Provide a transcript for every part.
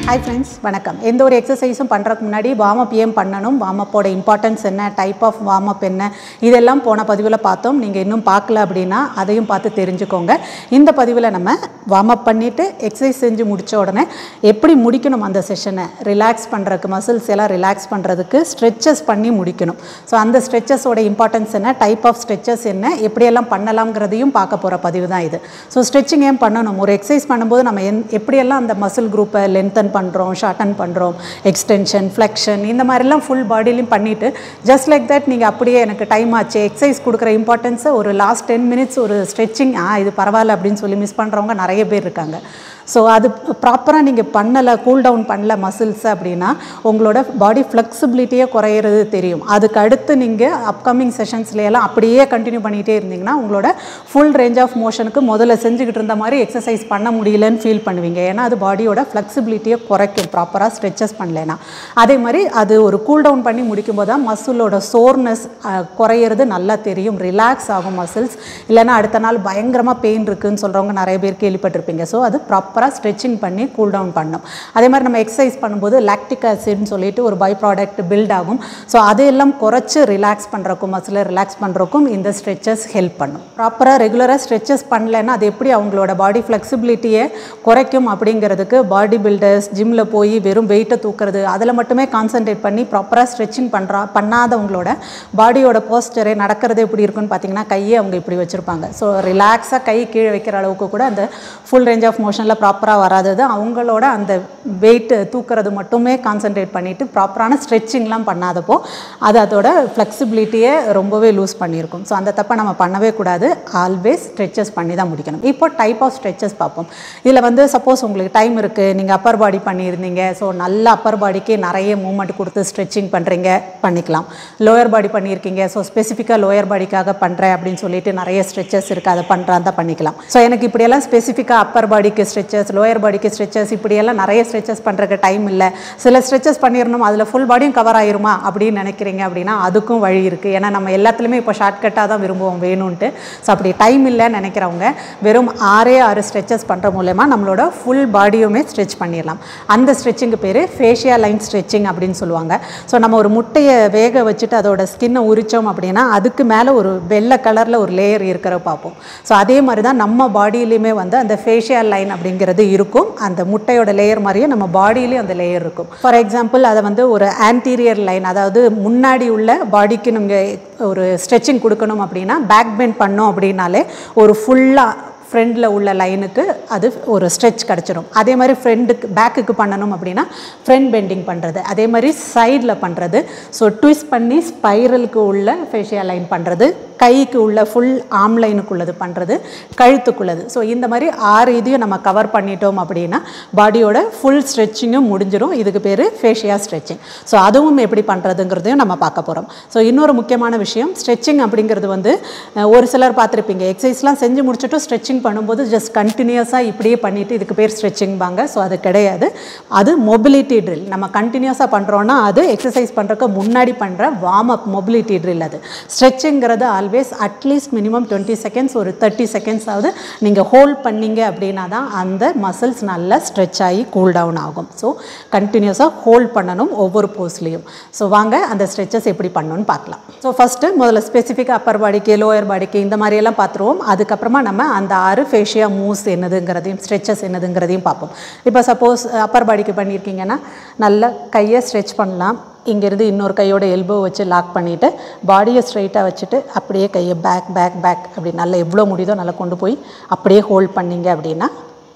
hi friends வணக்கம் எந்த ஒரு எக்ஸசைஸும் பண்ணுறதுக்கு முன்னாடி வார்ம் அப் ஏன் பண்ணணும் வார்ம் அப்போட இம்பார்ட்டன்ஸ் என்ன டைப் ஆஃப் வார்ம் அப் என்ன இதெல்லாம் போன பதிவில் பார்த்தோம் நீங்கள் இன்னும் பார்க்கல அப்படின்னா அதையும் பார்த்து தெரிஞ்சுக்கோங்க இந்த பதிவில் நம்ம வார்ம் அப் பண்ணிவிட்டு எக்ஸசைஸ் செஞ்சு முடித்த உடனே எப்படி முடிக்கணும் அந்த செஷனை ரிலாக்ஸ் பண்ணுறதுக்கு மசில்ஸ் எல்லாம் ரிலாக்ஸ் பண்ணுறதுக்கு ஸ்ட்ரெச்சஸ் பண்ணி முடிக்கணும் ஸோ அந்த ஸ்ட்ரெச்சஸோட இம்பார்ட்டன்ஸ் என்ன டைப் ஆஃப் ஸ்ட்ரெச்சஸ் என்ன எப்படியெல்லாம் பண்ணலாம்ங்கிறதையும் பார்க்க போகிற பதிவு தான் இது ஸோ ஸ்ட்ரெச்சிங் ஏன் பண்ணணும் ஒரு எக்ஸசைஸ் பண்ணும்போது நம்ம என் எப்படியெல்லாம் அந்த மசில் குரூப்பை லென்த்தன் பண்ணுறோம் ஷார்டன் பண்ணுறோம் எக்ஸ்டென்ஷன் ஃப்ளெக்ஷன் இந்த மாதிரிலாம் ஃபுல் பாடிலையும் பண்ணிவிட்டு ஜஸ்ட் லைக் தட் நீங்கள் அப்படியே எனக்கு டைம் ஆச்சு எக்ஸசைஸ் கொடுக்குற இம்பார்ட்டன்ஸை ஒரு லாஸ்ட் டென் மினிட்ஸ் ஒரு ஸ்ட்ரெச்சிங் ஆ இது பரவாயில்ல அப்படின்னு சொல்லி மிஸ் பண்ணுறவங்க நிறைய பேர் இருக்காங்க ஸோ அது ப்ராப்பராக நீங்கள் பண்ணலை கூல் டவுன் பண்ணல மசில்ஸ் அப்படின்னா உங்களோட பாடி ஃப்ளெக்சிபிலிட்டியே குறையிறது தெரியும் அதுக்கு அடுத்து நீங்கள் அப்கமிங் செஷன்ஸ்லையெல்லாம் அப்படியே கண்டினியூ பண்ணிகிட்டே இருந்தீங்கன்னா உங்களோட ஃபுல் ரேஞ்ச் ஆஃப் மோஷனுக்கு முதல்ல செஞ்சுக்கிட்டு இருந்த மாதிரி எக்ஸசைஸ் பண்ண முடியலன்னு ஃபீல் பண்ணுவீங்க ஏன்னா அது பாடியோட ஃப்ளெக்சிபிலிட்டியை குறைக்கும் ப்ராப்பராக ஸ்ட்ரெச்சஸ் பண்ணலைன்னா அதே மாதிரி அது ஒரு கூல் டவுன் பண்ணி முடிக்கும் போது தான் மசிலோட சோர்னஸ் குறையிறது நல்லா தெரியும் ரிலாக்ஸ் ஆகும் மசில்ஸ் இல்லைன்னா அடுத்த நாள் பயங்கரமாக பெயின் இருக்குன்னு சொல்கிறவங்க நிறைய பேர் கேள்விப்பட்டிருப்பீங்க ஸோ அது ப்ராப்பராக ஸ்ட்ரெச்சிங் பண்ணி கூல் டவுன் பண்ணணும் அதே மாதிரி நம்ம எக்ஸசைஸ் பண்ணும்போது லாக்டிக் ஆசிட்னு சொல்லிட்டு ஒரு பை ப்ராடக்ட் பில்ட் ஆகும் ஸோ அதையெல்லாம் குறைச்சி ரிலாக்ஸ் பண்ணுறக்கும் மசிலை ரிலாக்ஸ் பண்ணுறக்கும் இந்த ஸ்ட்ரெச்சஸ் ஹெல்ப் பண்ணும் ப்ராப்பராக ரெகுலராக ஸ்ட்ரெச்சஸ் பண்ணலைன்னா அது எப்படி அவங்களோட பாடி ஃப்ளெக்சிபிலிட்டியை குறைக்கும் அப்படிங்கிறதுக்கு பாடி பில்டர்ஸ் ஜிம்மில் போய் வெறும் வெயிட்டை தூக்குறது அதில் மட்டுமே கான்சென்ட்ரேட் பண்ணி ப்ராப்பராக ஸ்ட்ரெச்சிங் பண்ணுறா பண்ணாதவங்களோட பாடியோட போஸ்டரே நடக்கிறது எப்படி இருக்குன்னு பார்த்தீங்கன்னா கையை அவங்க இப்படி வச்சுருப்பாங்க ஸோ ரிலாக்ஸாக கை கீழே வைக்கிற அளவுக்கு கூட அந்த ஃபுல் ரேஞ்ச் ஆஃப் மோஷனில் ப்ராப்பராக வராதது அவங்களோட அந்த வெயிட்டு தூக்குறது மட்டுமே கான்சென்ட்ரேட் பண்ணிவிட்டு ப்ராப்பரான ஸ்ட்ரெச்சிங்லாம் பண்ணாதப்போ அது அதோட ஃப்ளெக்சிபிலிட்டியை ரொம்பவே லூஸ் பண்ணியிருக்கும் ஸோ அந்த தப்பை நம்ம பண்ணவே கூடாது ஆல்வேஸ் ஸ்ட்ரெச்சஸ் பண்ணி தான் முடிக்கணும் இப்போ டைப் ஆஃப் ஸ்ட்ரெச்சஸ் பார்ப்போம் இதில் வந்து சப்போஸ் உங்களுக்கு டைம் இருக்குது நீங்கள் அப்பர் பாடி பண்ணியிருந்தீங்க ஸோ நல்ல அப்பர் பாடிக்கு நிறைய மூமெண்ட் கொடுத்து ஸ்ட்ரெச்சிங் பண்ணுறீங்க பண்ணிக்கலாம் லோயர் பாடி பண்ணியிருக்கீங்க ஸோ ஸ்பெசிஃபிக்காக லோயர் பாடிக்காக பண்ணுறேன் அப்படின்னு சொல்லிட்டு நிறைய ஸ்ட்ரெச்சஸ் இருக்குது அதை பண்ணுறான் தான் பண்ணிக்கலாம் ஸோ எனக்கு இப்படியெல்லாம் ஸ்பெசிஃபிக்காக அப்பர் பாடிக்கு ஸ்ட்ரெச்சஸ் லோயர் பாடிக்கு ஸ்ட்ரெச்சஸ் இப்படியெல்லாம் நிறைய ஸ்ட்ரெச்சஸ் பண்ணுறதுக்கு டைம் இல்லை சில ஸ்ட்ரெச்சஸ் பண்ணிடணும் அதில் ஃபுல் பாடியும் கவர் ஆயிருமா அப்படின்னு நினைக்கிறீங்க அப்படின்னா அதுக்கும் வழி இருக்குது ஏன்னா நம்ம எல்லாத்துலேயுமே இப்போ ஷார்ட்கட்டாக தான் விரும்புவோம் வேணும்ன்ட்டு ஸோ அப்படி டைம் இல்லைன்னு நினைக்கிறவங்க வெறும் ஆறே ஆறு ஸ்ட்ரெச்சஸ் பண்ணுற மூலயமா நம்மளோட ஃபுல் பாடியுமே ஸ்ட்ரெச் பண்ணிடலாம் அந்த ஸ்ட்ரெச்சிங்கு பேர் ஃபேஷியா லைன் ஸ்ட்ரெச்சிங் அப்படின்னு சொல்லுவாங்க ஸோ நம்ம ஒரு முட்டையை வேக வச்சுட்டு அதோட ஸ்கின்னை உரித்தோம் அப்படின்னா அதுக்கு மேலே ஒரு வெள்ளை கலரில் ஒரு லேயர் இருக்கிற பார்ப்போம் ஸோ அதே மாதிரி தான் நம்ம பாடியிலையுமே வந்து அந்த ஃபேஷியல் லைன் அப்படிங்கிறது இருக்கும் அந்த முட்டையோட லேயர் மாதிரியே நம்ம பாடியிலையும் அந்த லேயர் இருக்கும் ஃபார் எக்ஸாம்பிள் அதை வந்து ஒரு ஆன்டீரியர் லைன் அதாவது முன்னாடி உள்ள பாடிக்கு நீங்கள் ஒரு ஸ்ட்ரெச்சிங் கொடுக்கணும் அப்படின்னா பேக் பெண்ட் பண்ணோம் அப்படின்னாலே ஒரு ஃபுல்லாக ஃப்ரண்டில் உள்ள லைனுக்கு அது ஒரு ஸ்ட்ரெச் கிடச்சிரும் அதே மாதிரி ஃப்ரெண்டுக்கு பேக்குக்கு பண்ணணும் அப்படின்னா ஃப்ரண்ட் பெண்டிங் பண்ணுறது அதே மாதிரி சைடில் பண்ணுறது ஸோ ட்விஸ்ட் பண்ணி ஸ்பைரலுக்கு உள்ள ஃபேஷியல் லைன் பண்ணுறது கைக்கு உள்ள ஃபுல் ஆம் லைனுக்குள்ளது பண்ணுறது கழுத்துக்குள்ளது ஸோ இந்த மாதிரி ஆறு இதையும் நம்ம கவர் பண்ணிட்டோம் அப்படின்னா பாடியோட ஃபுல் ஸ்ட்ரெச்சிங்கும் முடிஞ்சிடும் இதுக்கு பேர் ஃபேஷியா ஸ்ட்ரெச்சிங் ஸோ அதுவும் எப்படி பண்ணுறதுங்கிறதையும் நம்ம பார்க்க போகிறோம் ஸோ இன்னொரு முக்கியமான விஷயம் ஸ்ட்ரெச்சிங் அப்படிங்கிறது வந்து ஒரு சிலர் பார்த்துருப்பீங்க எக்ஸசைஸ்லாம் செஞ்சு முடிச்சுட்டு ஸ்ட்ரெச்சிங் பண்ணும்போது ஜஸ்ட் கண்டினியூஸாக இப்படியே பண்ணிவிட்டு இதுக்கு பேர் ஸ்ட்ரெச்சிங் பாங்க ஸோ அது கிடையாது அது மொபிலிட்டி ட்ரில் நம்ம கண்டினியூஸாக பண்ணுறோன்னா அது எக்ஸசைஸ் பண்ணுறதுக்கு முன்னாடி பண்ணுற வார்ம் அப் மொபிலிட்டி ட்ரில் அது ஸ்ட்ரெச்சிங்கிறது always at least minimum twenty seconds ஒரு தேர்ட்டி செகண்ட்ஸ் ஆகுது நீங்கள் ஹோல்ட் பண்ணீங்க அப்படின்னா தான் அந்த மசில்ஸ் நல்லா ஸ்ட்ரெச் ஆகி கூல் டவுன் ஆகும் ஸோ கண்டினியூஸாக ஹோல்ட் பண்ணணும் ஒவ்வொரு போஸ்ட்லேயும் ஸோ வாங்க அந்த ஸ்ட்ரெச்சஸ் எப்படி பண்ணணும்னு பார்க்கலாம் ஸோ ஃபஸ்ட்டு முதல்ல ஸ்பெசிஃபிக்காக அப்பர் பாடிக்கு லோயர் பாடிக்கு இந்த மாதிரியெல்லாம் பார்த்துருவோம் அதுக்கப்புறமா நம்ம அந்த ஆறு ஃபேஷியா மூவ்ஸ் என்னதுங்கிறதையும் ஸ்ட்ரெச்சஸ் என்னதுங்கிறதையும் பார்ப்போம் இப்போ சப்போஸ் அப்பர் பாடிக்கு பண்ணியிருக்கீங்கன்னா நல்லா கையை ஸ்ட்ரெச் பண்ணலாம் இங்கேருந்து இன்னொரு கையோட எல்போ வச்சு லாக் பண்ணிவிட்டு பாடியை ஸ்ட்ரைட்டாக வச்சுட்டு அப்படியே கையை பேக் பேக் பேக் அப்படி நல்லா எவ்வளோ முடியுதோ நல்லா கொண்டு போய் அப்படியே ஹோல்ட் பண்ணிங்க அப்படின்னா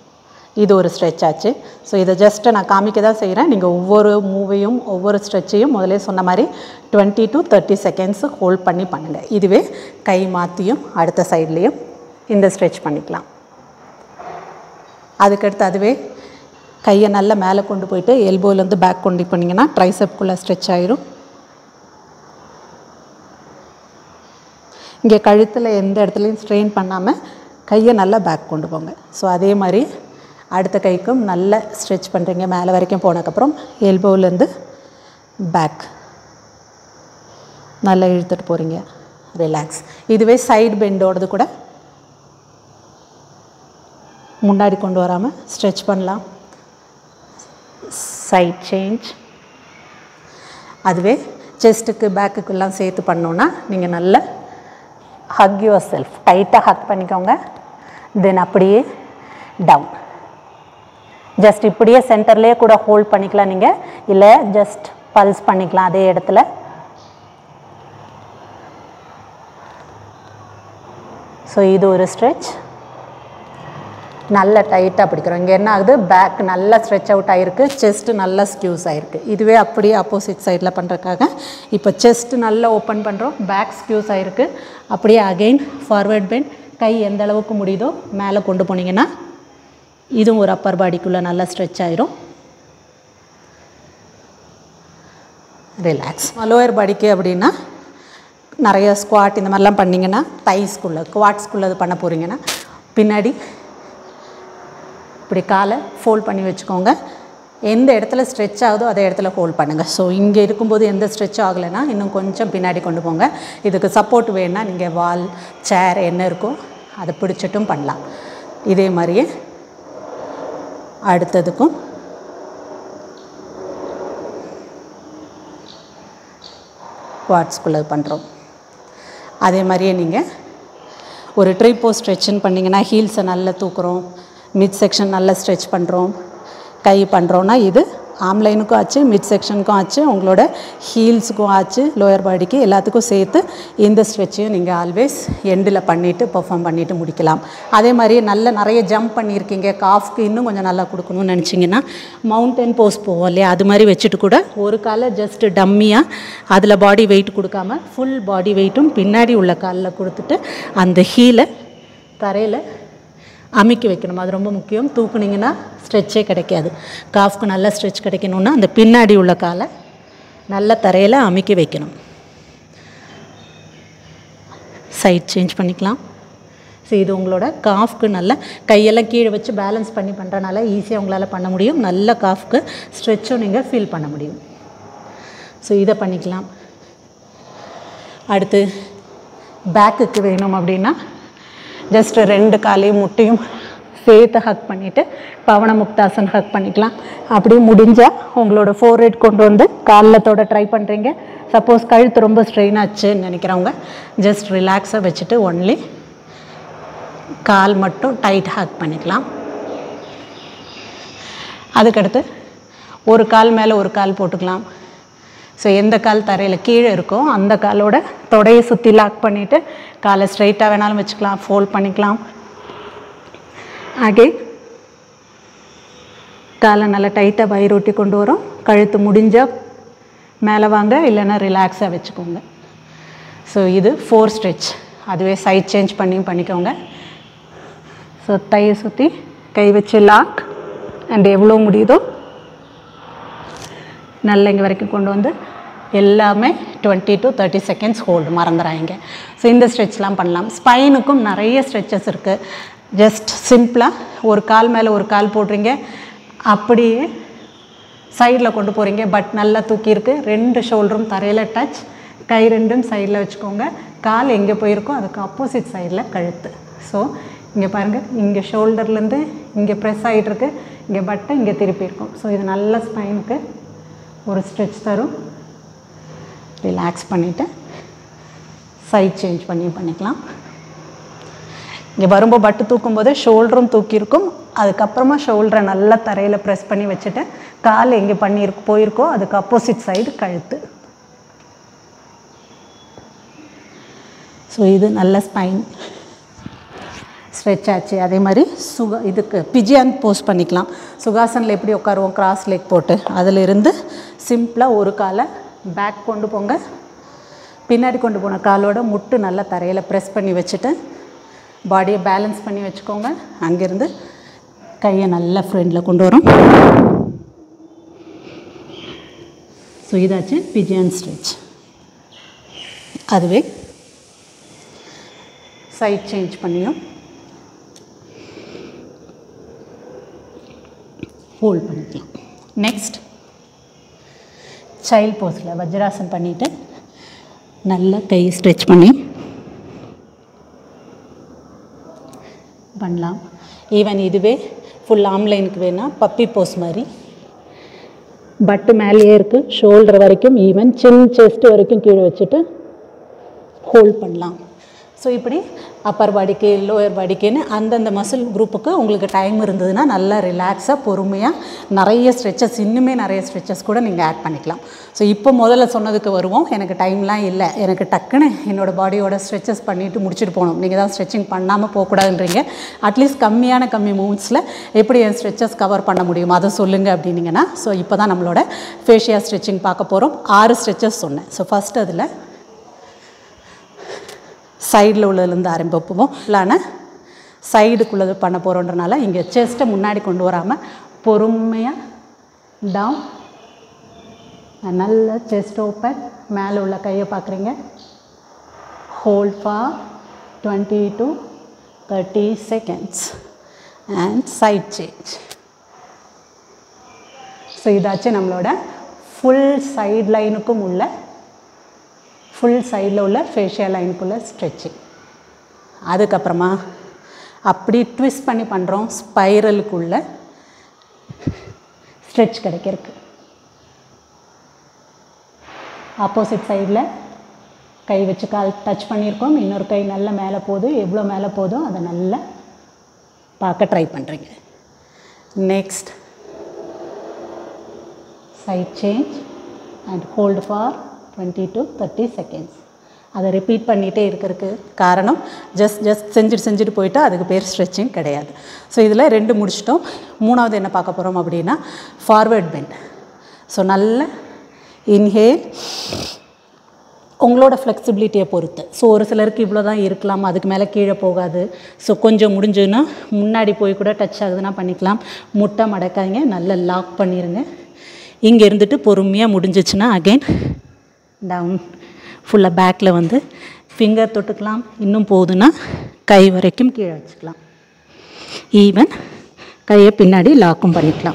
இது ஒரு ஸ்ட்ரெச் ஆச்சு ஸோ இதை ஜஸ்ட்டு நான் காமிக்க தான் செய்கிறேன் நீங்கள் ஒவ்வொரு மூவையும் ஒவ்வொரு ஸ்ட்ரெச்சையும் முதலே சொன்ன மாதிரி twenty to thirty seconds hold பண்ணி பண்ணுங்கள் இதுவே கை மாற்றியும் அடுத்த சைட்லேயும் இந்த ஸ்ட்ரெச் பண்ணிக்கலாம் அதுக்கடுத்து அதுவே கையை நல்லா மேலே கொண்டு போயிட்டு எல்போலேருந்து பேக் கொண்டு போனீங்கன்னா ட்ரைசப்குள்ளே ஸ்ட்ரெச் ஆயிரும் இங்கே கழுத்தில் எந்த இடத்துலையும் ஸ்ட்ரெயின் பண்ணாமல் கையை நல்லா பேக் கொண்டு போங்க ஸோ அதே மாதிரி அடுத்த கைக்கும் நல்லா ஸ்ட்ரெச் பண்ணுறீங்க மேலே வரைக்கும் போனதுக்கப்புறம் எல்போவிலேருந்து பேக் நல்லா இழுத்துட்டு போகிறீங்க ரிலாக்ஸ் இதுவே சைடு பெண்டோடது கூட முன்னாடி கொண்டு வராமல் ஸ்ட்ரெச் பண்ணலாம் சைட் சேஞ்ச் அதுவே செஸ்ட்டுக்கு பேக்குக்கெல்லாம் சேர்த்து பண்ணோன்னா நீங்கள் நல்ல ஹக் யுவர் செல்ஃப் டைட்டாக ஹக் பண்ணிக்கோங்க தென் அப்படியே டவுன் ஜஸ்ட் இப்படியே சென்டர்லேயே கூட ஹோல்ட் பண்ணிக்கலாம் நீங்கள் இல்லை ஜஸ்ட் பல்ஸ் பண்ணிக்கலாம் அதே இடத்துல ஸோ இது ஒரு ஸ்ட்ரெச் நல்ல டைட்டாக பிடிக்கிறோம் இங்கே என்ன ஆகுது பேக் நல்லா ஸ்ட்ரெச் அவுட் ஆகிருக்கு செஸ்ட்டு நல்லா ஸ்க்யூஸ் ஆகிருக்கு இதுவே அப்படியே ஆப்போசிட் சைடில் பண்ணுறதுக்காக இப்போ செஸ்ட் நல்லா ஓப்பன் பண்ணுறோம் பேக் ஸ்க்யூஸ் ஆகிருக்கு அப்படியே அகெயின் ஃபார்வர்ட் பெண்ட் கை எந்த அளவுக்கு முடியுதோ மேலே கொண்டு போனீங்கன்னா இதுவும் ஒரு அப்பர் பாடிக்குள்ளே நல்லா ஸ்ட்ரெச் ஆயிரும் ரிலாக்ஸ் லோயர் பாடிக்கு அப்படின்னா நிறைய ஸ்குவாட் இந்த மாதிரிலாம் பண்ணிங்கன்னா தைஸ்குள்ளே குவாட்ஸ்குள்ளே இது பண்ண போகிறீங்கன்னா பின்னாடி இப்படி காலை ஃபோல்ட் பண்ணி வச்சுக்கோங்க எந்த இடத்துல ஸ்ட்ரெச் ஆகுதோ அதே இடத்துல ஹோல்ட் பண்ணுங்கள் ஸோ இங்கே இருக்கும்போது எந்த ஸ்ட்ரெச் ஆகலைன்னா இன்னும் கொஞ்சம் பின்னாடி கொண்டு போங்க இதுக்கு சப்போர்ட் வேணுன்னா நீங்கள் வால் சேர் என்ன இருக்கோ அதை பிடிச்சிட்டும் பண்ணலாம் இதே மாதிரியே அடுத்ததுக்கும் குவாட்ஸ்குள்ளே பண்ணுறோம் அதே மாதிரியே நீங்கள் ஒரு ட்ரிப்போ ஸ்ட்ரெச்சுன்னு பண்ணிங்கன்னா ஹீல்ஸை நல்லா தூக்குறோம் மிட் செக்ஷன் நல்லா ஸ்ட்ரெச் பண்ணுறோம் கை பண்ணுறோன்னா இது ஆம்லைனுக்கும் ஆச்சு மிட் செக்ஷனுக்கும் ஆச்சு உங்களோட ஹீல்ஸுக்கும் ஆச்சு லோயர் பாடிக்கு எல்லாத்துக்கும் சேர்த்து இந்த ஸ்ட்ரெச்சையும் நீங்கள் ஆல்வேஸ் எண்டில் பண்ணிவிட்டு பெர்ஃபார்ம் பண்ணிவிட்டு முடிக்கலாம் அதே மாதிரி நல்ல நிறைய ஜம்ப் பண்ணியிருக்கீங்க காஃப்க்கு இன்னும் கொஞ்சம் நல்லா கொடுக்கணும்னு நினச்சிங்கன்னா மவுண்டன் போஸ் போவோம் இல்லையா அது மாதிரி வச்சுட்டு கூட ஒரு காலை ஜஸ்ட் டம்மியாக அதில் பாடி வெயிட் கொடுக்காம ஃபுல் பாடி வெயிட்டும் பின்னாடி உள்ள காலில் கொடுத்துட்டு அந்த ஹீலை தரையில் அமுக்கி வைக்கணும் அது ரொம்ப முக்கியம் தூக்குனீங்கன்னா ஸ்ட்ரெச்சே கிடைக்காது காஃப்க்கு நல்ல ஸ்ட்ரெச் கிடைக்கணுன்னா அந்த பின்னாடி உள்ள காலை நல்ல தரையில் அமுக்கி வைக்கணும் சைட் சேஞ்ச் பண்ணிக்கலாம் ஸோ இது உங்களோட காஃப்க்கு நல்ல கையெல்லாம் கீழே வச்சு பேலன்ஸ் பண்ணி பண்ணுறனால ஈஸியாக உங்களால் பண்ண முடியும் நல்ல காஃப்க்கு ஸ்ட்ரெச்சும் நீங்கள் ஃபீல் பண்ண முடியும் ஸோ இதை பண்ணிக்கலாம் அடுத்து பேக்குக்கு வேணும் அப்படின்னா ஜஸ்ட் ரெண்டு காலையும் முட்டையும் சேர்த்து ஹக் பண்ணிவிட்டு பவன முக்தாசன் ஹக் பண்ணிக்கலாம் அப்படி முடிஞ்சால் உங்களோட ஃபோர் ஹெட் கொண்டு வந்து காலில் தொட ட்ரை பண்ணுறீங்க சப்போஸ் கழுத்து ரொம்ப ஸ்ட்ரெயின் ஆச்சுன்னு நினைக்கிறவங்க ஜஸ்ட் ரிலாக்ஸாக வச்சுட்டு ஒன்லி கால் மட்டும் டைட் ஹக் பண்ணிக்கலாம் அதுக்கடுத்து ஒரு கால் மேலே ஒரு கால் போட்டுக்கலாம் ஸோ எந்த கால் தரையில் கீழே இருக்கோ அந்த காலோட தொடையை சுற்றி லாக் பண்ணிவிட்டு காலை ஸ்ட்ரைட்டாக வேணாலும் வச்சுக்கலாம் ஃபோல்ட் பண்ணிக்கலாம் அகே காலை நல்லா டைட்டாக வயிறு ஒட்டி கொண்டு வரோம் கழுத்து முடிஞ்சால் மேலே வாங்க இல்லைன்னா ரிலாக்ஸாக வச்சுக்கோங்க ஸோ இது ஃபோர் ஸ்ட்ரெச் அதுவே சைட் சேஞ்ச் பண்ணியும் பண்ணிக்கோங்க ஸோ தையை சுற்றி கை வச்சு லாக் அண்ட் எவ்வளோ முடியுதோ நல்ல இங்கே வரைக்கும் கொண்டு வந்து எல்லாமே twenty to thirty seconds hold மறந்துடாங்க ஸோ இந்த ஸ்ட்ரெச்லாம் பண்ணலாம் ஸ்பைனுக்கும் நிறைய ஸ்ட்ரெச்சஸ் இருக்குது ஜஸ்ட் சிம்பிளாக ஒரு கால் மேலே ஒரு கால் போடுறீங்க அப்படியே சைடில் கொண்டு போகிறீங்க பட் நல்லா தூக்கியிருக்கு ரெண்டு ஷோல்டரும் தரையில் டச் கை ரெண்டும் சைடில் வச்சுக்கோங்க கால் எங்கே போயிருக்கோ அதுக்கு ஆப்போசிட் சைடில் கழுத்து ஸோ இங்கே பாருங்கள் இங்கே ஷோல்டர்லேருந்து இங்கே ப்ரெஸ் ஆகிட்டுருக்கு இங்கே பட்டை இங்கே திருப்பி இருக்கும் ஸோ இது நல்ல ஸ்பைனுக்கு ஒரு ஸ்ட்ரெச் தரும் ரிலாக்ஸ் பண்ணிவிட்டு சைட் சேஞ்ச் பண்ணி பண்ணிக்கலாம் இங்கே வரும்போது பட்டு தூக்கும்போது ஷோல்டரும் தூக்கியிருக்கும் அதுக்கப்புறமா ஷோல்டரை நல்லா தரையில் ப்ரெஸ் பண்ணி வச்சுட்டு கால் எங்கே பண்ணியிருக்கு போயிருக்கோ அதுக்கு அப்போசிட் சைடு கழுத்து ஸோ இது நல்ல ஸ்பைன் ஸ்ட்ரெச் ஆச்சு அதே மாதிரி சுகா இதுக்கு பிஜியான் போஸ்ட் பண்ணிக்கலாம் சுகாசனில் எப்படி உட்காருவோம் கிராஸ் லெக் போட்டு அதிலிருந்து சிம்பிளாக ஒரு காலை பேக் கொண்டு போங்க பின்னாடி கொண்டு போன காலோட முட்டு நல்லா தரையில் ப்ரெஸ் பண்ணி வச்சுட்டு பாடியை பேலன்ஸ் பண்ணி வச்சுக்கோங்க அங்கேருந்து கையை நல்லா ஃப்ரெண்டில் கொண்டு வரும் ஸோ இதாச்சு பிஜியான் ஸ்ட்ரெச் அதுவே சைட் சேஞ்ச் பண்ணியும் ஹோல்ட் பண்ணிக்கலாம் நெக்ஸ்ட் சைல்ட் போஸில் வஜ்ராசன் பண்ணிவிட்டு நல்லா கை ஸ்ட்ரெச் பண்ணி பண்ணலாம் ஈவன் இதுவே ஃபுல் ஆம்லைனுக்கு வேணால் பப்பி போஸ் மாதிரி பட்டு மேலேயே இருக்குது ஷோல்டர் வரைக்கும் ஈவன் சின் செஸ்ட் வரைக்கும் கீழே வச்சுட்டு ஹோல்ட் பண்ணலாம் ஸோ இப்படி அப்பர் பாடிக்கு லோயர் பாடிக்குன்னு அந்தந்த மசில் குரூப்புக்கு உங்களுக்கு டைம் இருந்ததுன்னா நல்லா ரிலாக்ஸாக பொறுமையாக நிறைய ஸ்ட்ரெச்சஸ் இன்னுமே நிறைய ஸ்ட்ரெச்சஸ் கூட நீங்கள் ஆட் பண்ணிக்கலாம் ஸோ இப்போ முதல்ல சொன்னதுக்கு வருவோம் எனக்கு டைம்லாம் இல்லை எனக்கு டக்குன்னு என்னோடய பாடியோட ஸ்ட்ரெச்சஸ் பண்ணிவிட்டு முடிச்சுட்டு போகணும் நீங்கள் தான் ஸ்ட்ரெச்சிங் பண்ணாமல் போகக்கூடாதுன்றீங்க அட்லீஸ்ட் கம்மியான கம்மி மூவ்ஸில் எப்படி என் ஸ்ட்ரெச்சஸ் கவர் பண்ண முடியும் அதை சொல்லுங்கள் அப்படின்னீங்கன்னா ஸோ இப்போ தான் நம்மளோட ஃபேஷியா ஸ்ட்ரெச்சிங் பார்க்க போகிறோம் ஆறு ஸ்ட்ரெச்சஸ் சொன்னேன் ஸோ ஃபஸ்ட் அதில் சைடில் உள்ளதுலேருந்து ஆரம்பிப்போம் இல்லான சைடுக்குள்ளது பண்ண போகிறோன்றனால இங்கே செஸ்ட்டை முன்னாடி கொண்டு வராமல் பொறுமையாக டவுன் நல்ல செஸ்ட் ஓப்பன் மேலே உள்ள கையை பார்க்குறீங்க hold for twenty to thirty seconds and side change so இதாச்சு நம்மளோட ஃபுல் சைட் லைனுக்கும் உள்ள ஃபுல் சைடில் உள்ள ஃபேஷியல் லைனுக்குள்ள ஸ்ட்ரெச்சிங் அதுக்கப்புறமா அப்படி ட்விஸ்ட் பண்ணி பண்ணுறோம் ஸ்பைரலுக்குள்ள ஸ்ட்ரெச் கிடைக்கிறதுக்கு ஆப்போசிட் சைடில் கை வச்சு கால் டச் பண்ணியிருக்கோம் இன்னொரு கை நல்லா மேலே போகுது எவ்வளோ மேலே போதோ அதை நல்லா பார்க்க ட்ரை பண்ணுறீங்க next side change and hold for twenty to thirty seconds அதை ரிப்பீட் பண்ணிகிட்டே இருக்கிறதுக்கு காரணம் ஜஸ்ட் ஜஸ்ட் செஞ்சுட்டு செஞ்சுட்டு போயிட்டா அதுக்கு பேர் ஸ்ட்ரெச்சிங் கிடையாது ஸோ இதில் ரெண்டு முடிச்சிட்டோம் மூணாவது என்ன பார்க்க போகிறோம் அப்படின்னா ஃபார்வேர்ட் பெண்ட் ஸோ நல்ல இன்ஹேல் உங்களோட ஃப்ளெக்சிபிலிட்டியை பொறுத்து ஸோ ஒரு சிலருக்கு இவ்வளோ தான் இருக்கலாம் அதுக்கு மேலே கீழே போகாது ஸோ கொஞ்சம் முடிஞ்சுன்னா முன்னாடி போய் கூட டச் ஆகுதுன்னா பண்ணிக்கலாம் முட்டை மடக்காங்க நல்லா லாக் பண்ணிடுங்க இங்கே இருந்துட்டு பொறுமையாக முடிஞ்சிச்சுன்னா அகைன் டவுன் ஃபுல்லாக பேக்கில் வந்து ஃபிங்கர் தொட்டுக்கலாம் இன்னும் போகுதுன்னா கை வரைக்கும் கீழே வச்சுக்கலாம் ஈவன் கையை பின்னாடி லாக்கும் பண்ணிக்கலாம்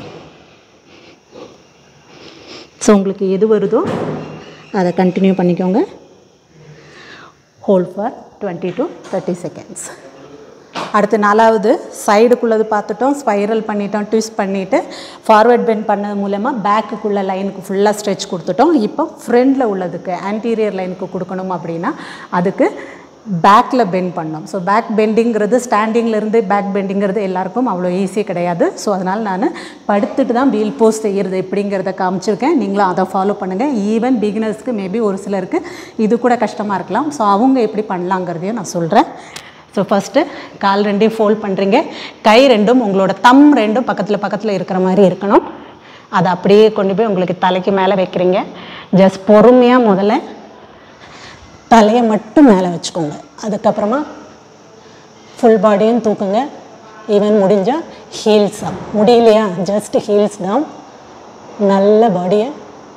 ஸோ உங்களுக்கு எது வருதோ அதை கண்டினியூ பண்ணிக்கோங்க hold for twenty to thirty seconds அடுத்து நாலாவது சைடுக்குள்ளது பார்த்துட்டோம் ஸ்பைரல் பண்ணிட்டோம் ட்விஸ்ட் பண்ணிவிட்டு ஃபார்வர்ட் பெண்ட் பண்ணது மூலமாக பேக்குக்குள்ளே லைனுக்கு ஃபுல்லாக ஸ்ட்ரெச் கொடுத்துட்டோம் இப்போ ஃப்ரண்டில் உள்ளதுக்கு ஆன்டீரியர் லைனுக்கு கொடுக்கணும் அப்படின்னா அதுக்கு பேக்கில் பெண்ட் பண்ணோம் ஸோ பேக் பெண்டிங்கிறது ஸ்டாண்டிங்லேருந்து பேக் பெண்டிங்கிறது எல்லாருக்கும் அவ்வளோ ஈஸி கிடையாது ஸோ அதனால் நான் படுத்துட்டு தான் வீல் போஸ்ட் செய்கிறது எப்படிங்கிறத காமிச்சிருக்கேன் நீங்களும் அதை ஃபாலோ பண்ணுங்கள் ஈவன் பிகினர்ஸ்க்கு மேபி ஒரு சிலருக்கு இது கூட கஷ்டமாக இருக்கலாம் ஸோ அவங்க எப்படி பண்ணலாங்கிறதையும் நான் சொல்கிறேன் ஸோ ஃபஸ்ட்டு கால் ரெண்டையும் ஃபோல்ட் பண்ணுறீங்க கை ரெண்டும் உங்களோட தம் ரெண்டும் பக்கத்தில் பக்கத்தில் இருக்கிற மாதிரி இருக்கணும் அதை அப்படியே கொண்டு போய் உங்களுக்கு தலைக்கு மேலே வைக்கிறீங்க ஜஸ்ட் பொறுமையாக முதல்ல தலையை மட்டும் மேலே வச்சுக்கோங்க அதுக்கப்புறமா ஃபுல் பாடியும் தூக்குங்க ஈவன் முடிஞ்சால் ஹீல்ஸ் அப் முடியலையா ஜஸ்ட் ஹீல்ஸ் டவுன் நல்ல பாடியை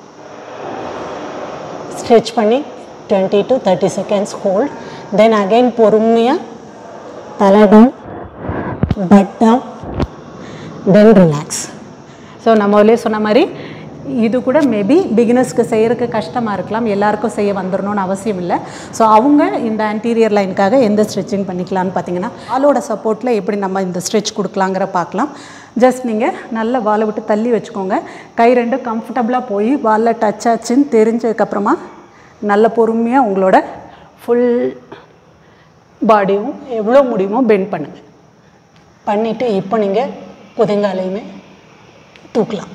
ஸ்ட்ரெச் பண்ணி twenty to thirty seconds hold then again பொறுமையாக தலை down but down then relax so நம்மளே சொன்ன மாதிரி இது கூட மேபி பிகினர்ஸ்க்கு செய்கிறதுக்கு கஷ்டமாக இருக்கலாம் எல்லாருக்கும் செய்ய வந்துடணும்னு அவசியம் இல்லை ஸோ அவங்க இந்த ஆன்டீரியர் லைனுக்காக எந்த ஸ்ட்ரெச்சிங் பண்ணிக்கலாம்னு பார்த்தீங்கன்னா ஆளோட சப்போர்ட்டில் எப்படி நம்ம இந்த ஸ்ட்ரெச் கொடுக்கலாங்கிற பார்க்கலாம் ஜஸ்ட் நீங்கள் நல்ல வாலை விட்டு தள்ளி வச்சுக்கோங்க கை ரெண்டும் கம்ஃபர்டபுளாக போய் வாலில் டச் ஆச்சுன்னு தெரிஞ்சதுக்கப்புறமா நல்ல பொறுமையாக உங்களோட ஃபுல் பாடியும் எவ்வளோ முடியுமோ பெண்ட் பண்ணுங்கள் பண்ணிவிட்டு இப்போ நீங்கள் புதங்காலையுமே தூக்கலாம்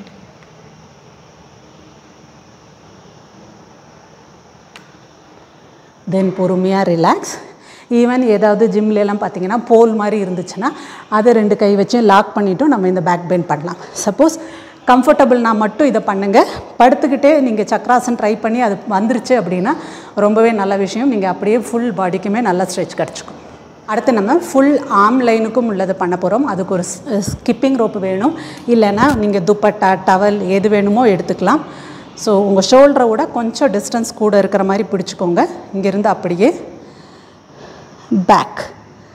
தென் பொறுமையாக ரிலாக்ஸ் ஈவன் ஏதாவது ஜிம்ல எல்லாம் பார்த்தீங்கன்னா போல் மாதிரி இருந்துச்சுன்னா அதை ரெண்டு கை வச்சு லாக் பண்ணிவிட்டும் நம்ம இந்த பேக் பெண்ட் பண்ணலாம் சப்போஸ் கம்ஃபர்டபுள்னா மட்டும் இதை பண்ணுங்கள் படுத்துக்கிட்டே நீங்கள் சக்ராசன் ட்ரை பண்ணி அது வந்துருச்சு அப்படின்னா ரொம்பவே நல்ல விஷயம் நீங்கள் அப்படியே ஃபுல் பாடிக்குமே நல்ல ஸ்ட்ரெச் கிடச்சிக்கும் அடுத்து நம்ம ஃபுல் ஆர்ம் லைனுக்கும் உள்ளது பண்ண போகிறோம் அதுக்கு ஒரு ஸ்கிப்பிங் ரோப்பு வேணும் இல்லைன்னா நீங்கள் துப்பட்டா டவல் எது வேணுமோ எடுத்துக்கலாம் ஸோ உங்கள் ஷோல்டரை விட கொஞ்சம் டிஸ்டன்ஸ் கூட இருக்கிற மாதிரி பிடிச்சிக்கோங்க இங்கேருந்து அப்படியே பேக்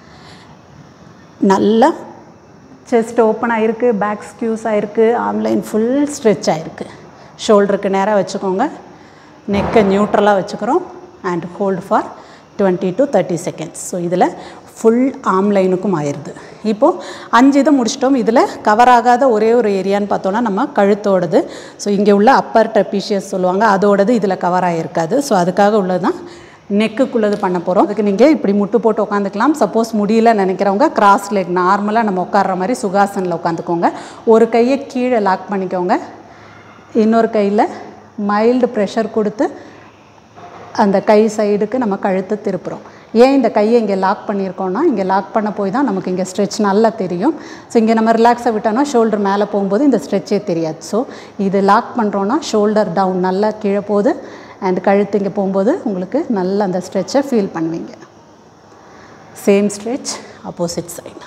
நல்லா செஸ்ட் ஓப்பன் ஆகிருக்கு பேக் ஸ்கியூஸ் ஆகிருக்கு ஆம்லைன் ஃபுல் ஸ்ட்ரெச் ஆகிருக்கு ஷோல்டருக்கு நேராக வச்சுக்கோங்க நெக்கை நியூட்ரலாக வச்சுக்கிறோம் and hold for twenty to thirty seconds so இதில் ஃபுல் ஆம் லைனுக்கும் ஆயிடுது இப்போது அஞ்சு இது முடிச்சிட்டோம் இதில் கவர் ஆகாத ஒரே ஒரு ஏரியான்னு பார்த்தோன்னா நம்ம கழுத்தோடது ஸோ இங்கே உள்ள அப்பர் ட்ரெப்பீஷியஸ் சொல்லுவாங்க அதோடது இதில் கவர் ஆகிருக்காது ஸோ அதுக்காக உள்ளது தான் நெக்குக்குள்ளது பண்ண போகிறோம் அதுக்கு நீங்கள் இப்படி முட்டு போட்டு உட்காந்துக்கலாம் சப்போஸ் முடியல நினைக்கிறவங்க கிராஸ் லெக் நார்மலாக நம்ம உட்கார்ற மாதிரி சுகாசனில் உட்காந்துக்கோங்க ஒரு கையை கீழே லாக் பண்ணிக்கோங்க இன்னொரு கையில் மைல்டு ப்ரெஷர் கொடுத்து அந்த கை சைடுக்கு நம்ம கழுத்து திருப்புறோம் ஏன் இந்த கையை இங்கே லாக் பண்ணியிருக்கோம்னா இங்கே லாக் பண்ண போய் தான் நமக்கு இங்கே ஸ்ட்ரெச் நல்லா தெரியும் ஸோ இங்கே நம்ம ரிலாக்ஸாக விட்டோம்னா ஷோல்டர் மேலே போகும்போது இந்த ஸ்ட்ரெச்சே தெரியாது ஸோ இது லாக் பண்ணுறோன்னா ஷோல்டர் டவுன் நல்லா கீழே போகுது அண்ட் கழுத்து இங்கே போகும்போது உங்களுக்கு நல்ல அந்த ஸ்ட்ரெச்சை ஃபீல் பண்ணுவீங்க same stretch opposite side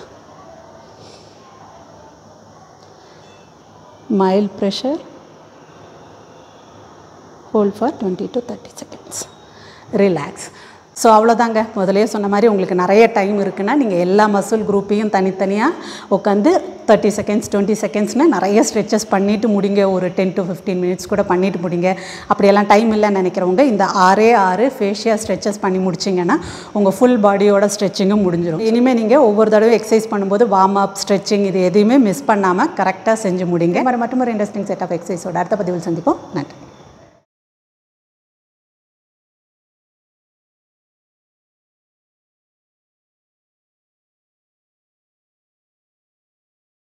mild pressure hold for twenty to thirty seconds relax so அவ்வளோதாங்க முதலே சொன்ன மாதிரி உங்களுக்கு நிறைய டைம் இருக்குன்னா நீங்கள் எல்லா மசில் குரூப்பையும் தனித்தனியாக உட்காந்து தேர்ட்டி செகண்ட்ஸ் டுவெண்ட்டி செகண்ட்ஸ்னு நிறைய ஸ்ட்ரெச்சஸ் பண்ணிவிட்டு முடிங்க ஒரு டென் டு ஃபிஃப்டீன் மினிட்ஸ் கூட பண்ணிவிட்டு முடிங்க அப்படியெல்லாம் டைம் இல்லைன்னு நினைக்கிறவங்க இந்த ஆறே ஆறு ஃபேஷியா ஸ்ட்ரெச்சஸ் பண்ணி முடிச்சிங்கன்னா உங்கள் ஃபுல் பாடியோட ஸ்ட்ரெச்சிங்கும் முடிஞ்சிடும் இனிமேல் நீங்கள் ஒவ்வொரு தடவை எக்ஸசைஸ் பண்ணும்போது வார்ம் அப் ஸ்ட்ரெச்சிங் இது எதையுமே மிஸ் பண்ணாமல் கரெக்டாக செஞ்சு முடிங்க இது மாதிரி மட்டும் ஒரு இன்ட்ரெஸ்டிங் செட் ஆஃப் எக்ஸசைஸோட அடுத்த பதிவில் சந்திப்போம் நன்றி